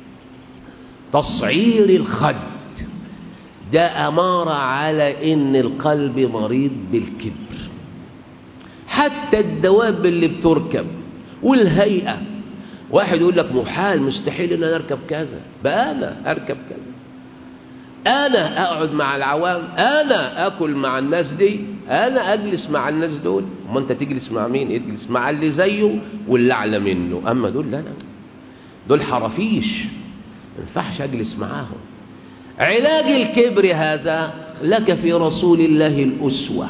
تصعير الخد ده اماره على ان القلب مريض بالكبر حتى الدواب اللي بتركب والهيئه واحد يقول لك محال مستحيل ان انا اركب كذا بقى انا اركب كذا انا اقعد مع العوام انا اكل مع الناس دي انا اجلس مع الناس دول ما انت تجلس مع مين اجلس مع اللي زيه واللي اعلى منه اما دول لا لا دول حرافيش ما ينفعش اجلس معاهم علاج الكبر هذا لك في رسول الله الاسوه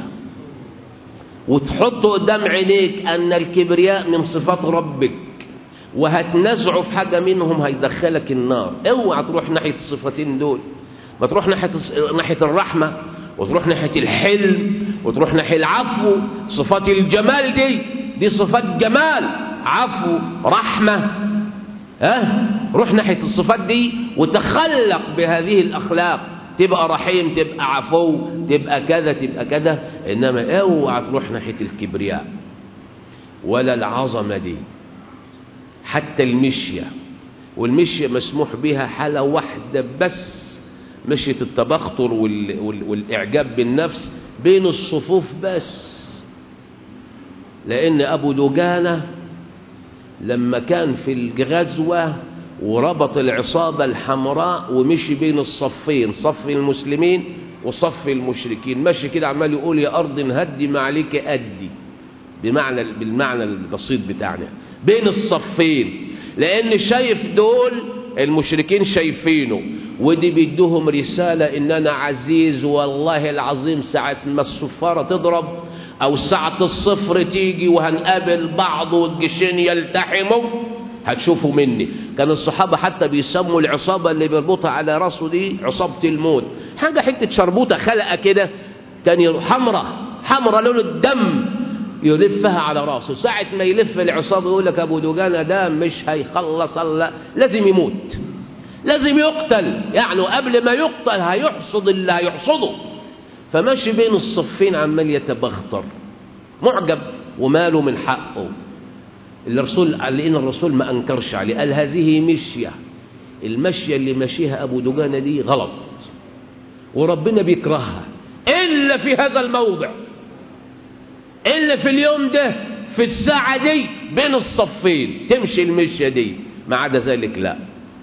وتحط قدام عينيك ان الكبرياء من صفات ربك وهتنزعه في حاجة منهم هيدخلك النار اوعى تروح ناحية الصفتين دول ما تروح ناحية ناحية الرحمة وتروح ناحية الحلم وتروح ناحية العفو صفات الجمال دي دي صفات جمال عفو رحمة ها أه؟ روح ناحية الصفات دي وتخلق بهذه الأخلاق تبقى رحيم تبقى عفو تبقى كذا تبقى كذا إنما اوعى تروح ناحية الكبرياء ولا العظمة دي حتى المشية والمشية مسموح بها حالة واحدة بس مشية التبختر وال... وال... والإعجاب بالنفس بين الصفوف بس لأن أبو دجانة لما كان في الغزوة وربط العصابة الحمراء ومشي بين الصفين صف المسلمين وصف المشركين ماشي كده عمال يقول يا أرض هدي ما عليك أدي بمعنى بالمعنى البسيط بتاعنا بين الصفين لأن شايف دول المشركين شايفينه ودي بيدوهم رسالة إن أنا عزيز والله العظيم ساعة ما الصفارة تضرب أو ساعة الصفر تيجي وهنقابل بعض والجيشين يلتحموا هتشوفوا مني كان الصحابة حتى بيسموا العصابة اللي بيربطها على راسه دي عصابة الموت حاجة حتة شربوطة خلقة كده تاني حمرة حمرة لون الدم يلفها على راسه ساعة ما يلف العصابة يقول لك أبو دوجانة ده مش هيخلص الله لازم يموت لازم يقتل يعني قبل ما يقتل هيحصد اللي هيحصده فماشي بين الصفين عمال يتبختر معجب وماله من حقه الرسول لأن الرسول ما أنكرش عليه قال هذه مشية المشية اللي مشيها أبو دجانة دي غلط وربنا بيكرهها إلا في هذا الموضع إلا في اليوم ده في الساعة دي بين الصفين تمشي المشية دي ما عدا ذلك لا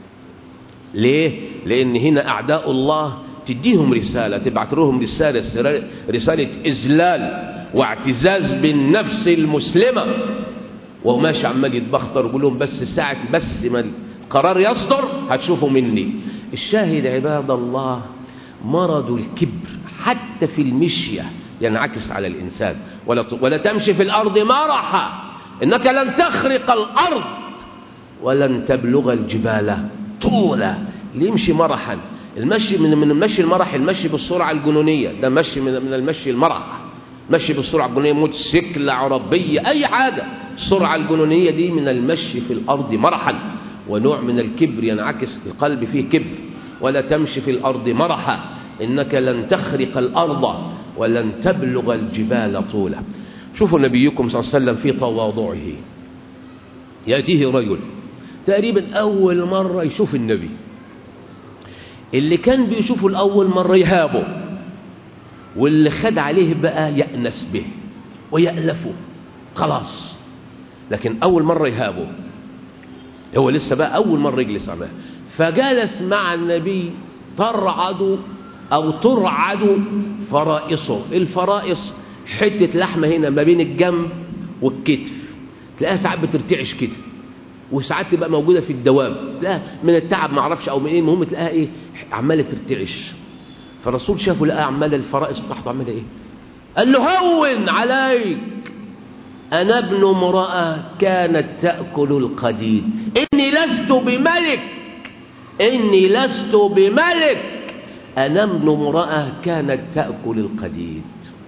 ليه؟ لأن هنا أعداء الله تديهم رسالة تبعت لهم رسالة رسالة إذلال واعتزاز بالنفس المسلمة وهو ماشي عمال يتبختر يقول لهم بس ساعة بس ما القرار يصدر هتشوفوا مني الشاهد عباد الله مرض الكبر حتى في المشية ينعكس على الإنسان ولا ولا تمشي في الأرض مرحا إنك لن تخرق الأرض ولن تبلغ الجبال طولا اللي يمشي مرحا المشي من من المشي المرح المشي بالسرعة الجنونية ده مشي من من المشي المرح مشي بالسرعة الجنونية موتوسيكل عربية أي حاجة السرعة الجنونية دي من المشي في الأرض مرحا ونوع من الكبر ينعكس القلب فيه كبر ولا تمشي في الأرض مرحا إنك لن تخرق الأرض ولن تبلغ الجبال طولا شوفوا نبيكم صلى الله عليه وسلم في تواضعه يأتيه رجل تقريبا أول مرة يشوف النبي اللي كان بيشوفه الأول مرة يهابه واللي خد عليه بقى يأنس به ويألفه خلاص لكن أول مرة يهابه هو لسه بقى أول مرة يجلس معاه فجلس مع النبي ترعد أو ترعد فرائصه الفرائص حتة لحمة هنا ما بين الجنب والكتف تلاقيها ساعات بترتعش كده وساعات تبقى موجودة في الدوام تلاقيها من التعب ما اعرفش أو من إيه المهم تلاقيها إيه عمالة ترتعش فالرسول شافه لقاها عمالة الفرائص بتاعته عمالة إيه قال له هون عليك أنا ابن امرأة كانت تأكل القديد إني لست بملك إني لست بملك أنا ابن امرأة كانت تأكل القديد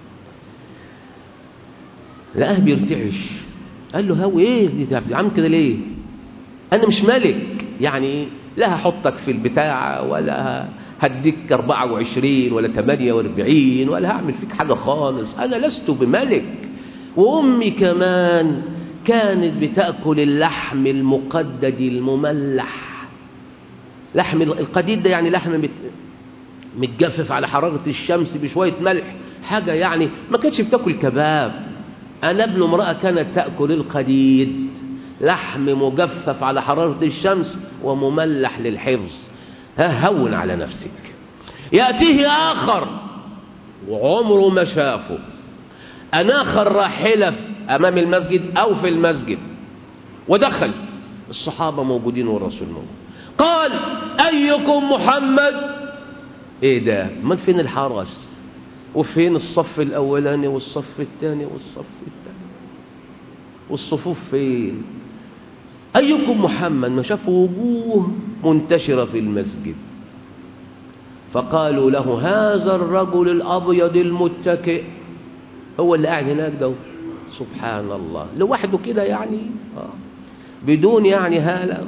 لقاه بيرتعش قال له هو ايه دي عم كده ليه انا مش ملك يعني لا هحطك في البتاع ولا هديك 24 ولا 48 ولا هعمل فيك حاجة خالص انا لست بملك وامي كمان كانت بتأكل اللحم المقدد المملح لحم القديد ده يعني لحم متجفف على حرارة الشمس بشوية ملح حاجة يعني ما كانتش بتاكل كباب أنا ابن امرأة كانت تأكل القديد لحم مجفف على حرارة الشمس ومملح للحفظ ها هون على نفسك يأتيه آخر وعمره ما شافه أناخر راحلة أمام المسجد أو في المسجد ودخل الصحابة موجودين والرسول موجود قال أيكم محمد إيه ده من فين الحرس وفين الصف الأولاني والصف الثاني والصف الثاني والصفوف فين أيكم محمد ما شافوا وجوه منتشرة في المسجد فقالوا له هذا الرجل الأبيض المتكئ هو اللي قاعد هناك ده سبحان الله لوحده كده يعني آه. بدون يعني هالة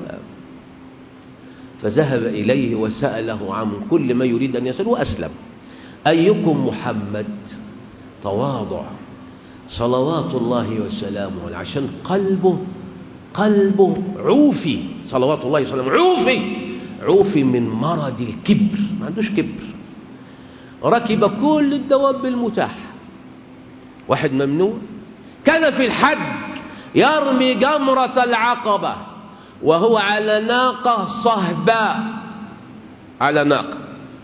فذهب إليه وسأله عن كل ما يريد أن يسأل وأسلم أيكم محمد تواضع صلوات الله وسلامه عليه عشان قلبه قلبه عوفي صلوات الله وسلامه عوفي عوفي من مرض الكبر ما عندوش كبر ركب كل الدواب المتاحة واحد ممنوع كان في الحج يرمي جمرة العقبة وهو على ناقة صهباء على ناقة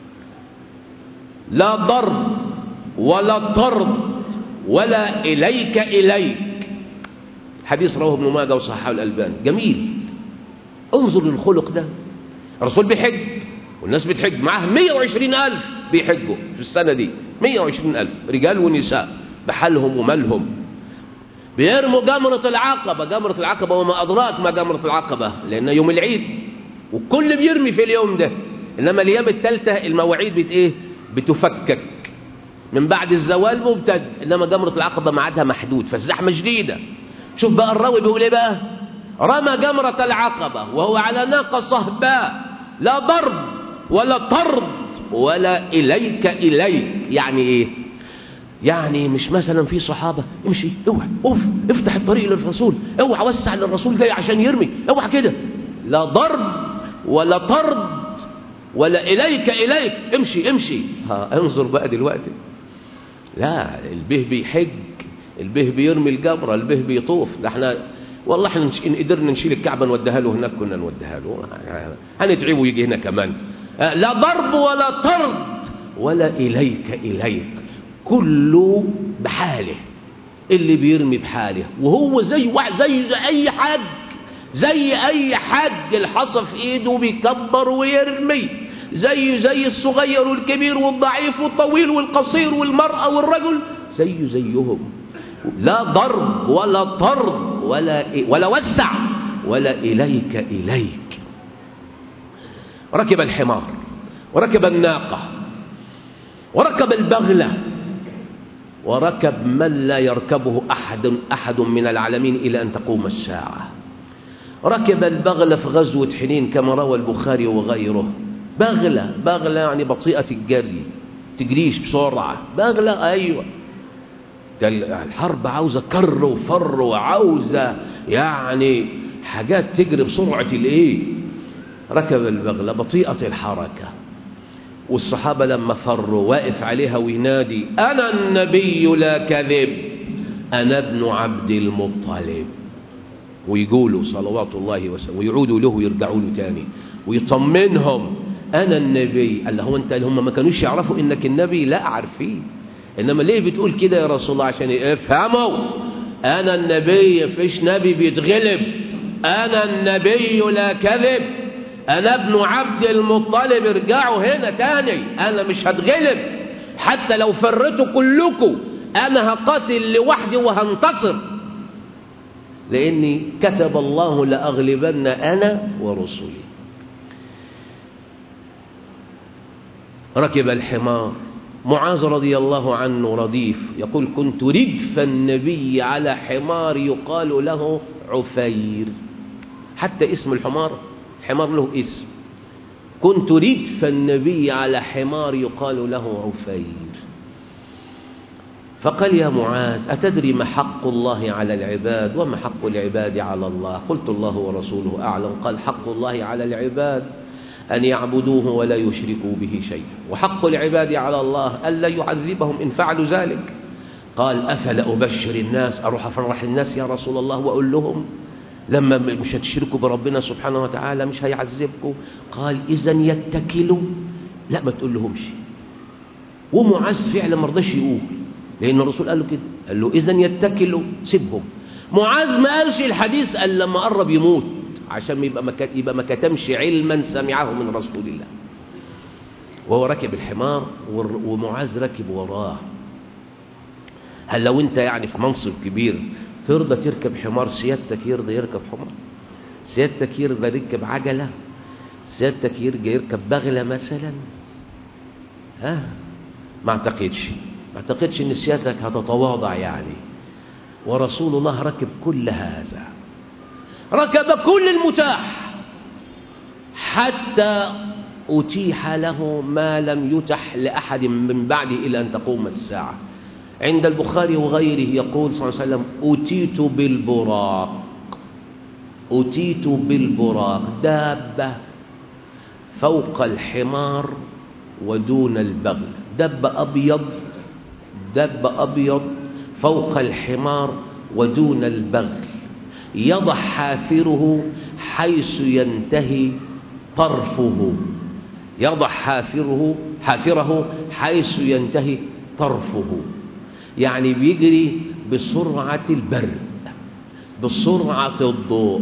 لا ضرب ولا طرد ولا إليك إليك حديث رواه ابن ماجه وصححه الألباني جميل انظر للخلق ده الرسول بيحج والناس بتحج معاه 120 ألف بيحجوا في السنة دي 120 ألف رجال ونساء بحالهم ومالهم بيرموا جمرة العقبة جمرة العقبة وما أدراك ما جمرة العقبة لأن يوم العيد والكل بيرمي في اليوم ده إنما الأيام الثالثة المواعيد بت إيه بتفكك من بعد الزوال مبتد إنما جمرة العقبة ميعادها محدود فالزحمة شديدة شوف بقى الراوي بيقول إيه بقى رمى جمرة العقبة وهو على ناقة صهباء لا ضرب ولا طرد ولا إليك إليك يعني إيه يعني مش مثلا في صحابة امشي اوعى اوف افتح الطريق للرسول اوعى وسع للرسول جاي عشان يرمي اوعى كده لا ضرب ولا طرد ولا إليك إليك امشي امشي ها انظر بقى دلوقتي لا البه بيحج البه بيرمي الجبرة البه بيطوف ده احنا والله احنا إن قدرنا نشيل الكعبة نوديها له هناك كنا نوديها له هنتعبه يجي هنا كمان لا ضرب ولا طرد ولا إليك إليك كله بحاله اللي بيرمي بحاله وهو زي زي, زي أي حد زي أي حد الحصى في إيده بيكبر ويرمي زي زي الصغير والكبير والضعيف والطويل والقصير والمرأة والرجل زيه زيهم لا ضرب ولا طرد ولا ولا وسع ولا إليك إليك ركب الحمار وركب الناقة وركب البغلة وركب من لا يركبه أحد أحد من العالمين إلى أن تقوم الساعة ركب البغلة في غزوة حنين كما روى البخاري وغيره بغلة بغلة يعني بطيئة الجري تجريش بسرعة بغلة أيوة الحرب عاوزة كر وفر وعاوزة يعني حاجات تجري بسرعة الايه ركب البغلة بطيئة الحركة والصحابة لما فروا واقف عليها وينادي أنا النبي لا كذب أنا ابن عبد المطلب ويقولوا صلوات الله وسلم ويعودوا له ويرجعوا له تاني ويطمنهم أنا النبي قال له أنت هم ما كانوش يعرفوا إنك النبي لا عارفين إنما ليه بتقول كده يا رسول الله عشان افهموا أنا النبي فيش نبي بيتغلب أنا النبي لا كذب أنا ابن عبد المطلب ارجعوا هنا تاني أنا مش هتغلب حتى لو فرتوا كلكم أنا هقاتل لوحدي وهنتصر لأني كتب الله لأغلبن أنا ورسلي ركب الحمار معاذ رضي الله عنه رديف يقول كنت ردف النبي على حمار يقال له عفير حتى اسم الحمار حمار له اسم كنت ردف النبي على حمار يقال له عفير فقال يا معاذ أتدري ما حق الله على العباد وما حق العباد على الله قلت الله ورسوله أعلم قال حق الله على العباد أن يعبدوه ولا يشركوا به شيئا وحق العباد على الله ألا يعذبهم إن فعلوا ذلك قال أفلا أبشر الناس أروح أفرح الناس يا رسول الله وأقول لهم لما مش هتشركوا بربنا سبحانه وتعالى مش هيعذبكم قال إذا يتكلوا لا ما تقول لهمش ومعاذ فعلا ما رضاش يقول لأن الرسول قال له كده قال له إذا يتكلوا سيبهم معاذ ما قالش الحديث إلا لما قرب يموت عشان يبقى ما يبقى ما كتمش علما سمعه من رسول الله وهو راكب الحمار ومعاذ راكب وراه هل لو انت يعني في منصب كبير ترضى تركب حمار سيادتك يرضى يركب حمار سيادتك يرضى يركب عجلة سيادتك يرضى يركب بغلة مثلا ها ما اعتقدش ما اعتقدش ان سيادتك هتتواضع يعني ورسول الله ركب كل هذا ركب كل المتاح حتى أتيح له ما لم يتح لأحد من بعده إلى أن تقوم الساعة عند البخاري وغيره يقول صلى الله عليه وسلم أتيت بالبراق أتيت بالبراق دابة فوق الحمار ودون البغل دب أبيض دب أبيض فوق الحمار ودون البغل يضع حافره حيث ينتهي طرفه يضع حافره حافره حيث ينتهي طرفه يعني بيجري بسرعة البرد بسرعة الضوء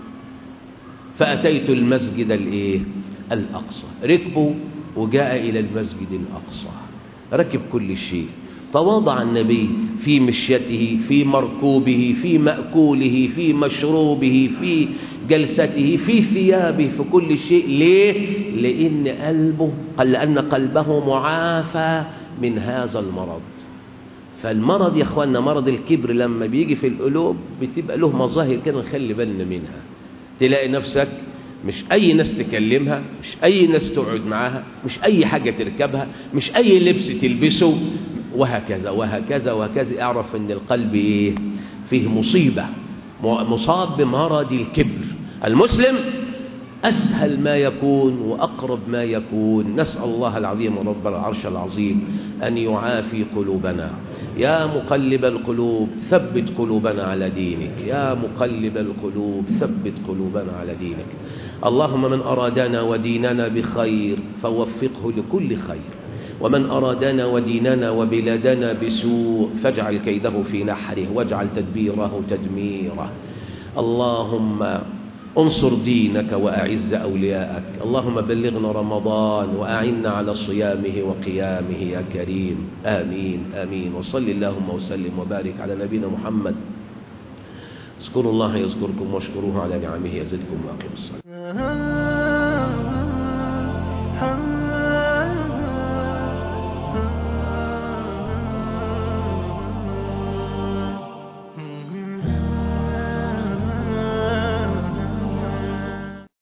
فأتيت المسجد الإيه؟ الأقصى ركبوا وجاء إلى المسجد الأقصى ركب كل شيء تواضع النبي في مشيته في مركوبه في مأكوله في مشروبه في جلسته في ثيابه في كل شيء ليه؟ لأن قلبه قال لأن قلبه معافى من هذا المرض فالمرض يا اخوانا مرض الكبر لما بيجي في القلوب بتبقى له مظاهر كده نخلي بالنا منها تلاقي نفسك مش اي ناس تكلمها مش اي ناس تقعد معاها مش اي حاجة تركبها مش اي لبس تلبسه وهكذا وهكذا وهكذا اعرف ان القلب ايه فيه مصيبة مصاب بمرض الكبر المسلم أسهل ما يكون وأقرب ما يكون نسأل الله العظيم رب العرش العظيم أن يعافي قلوبنا يا مقلب القلوب ثبت قلوبنا على دينك يا مقلب القلوب ثبت قلوبنا على دينك اللهم من أرادنا وديننا بخير فوفقه لكل خير ومن أرادنا وديننا وبلادنا بسوء فاجعل كيده في نحره واجعل تدبيره تدميره اللهم انصر دينك وأعز أولياءك اللهم بلغنا رمضان وأعنا على صيامه وقيامه يا كريم آمين آمين وصل اللهم وسلم وبارك على نبينا محمد اذكروا الله يذكركم واشكروه على نعمه يزدكم واقيموا الصلاة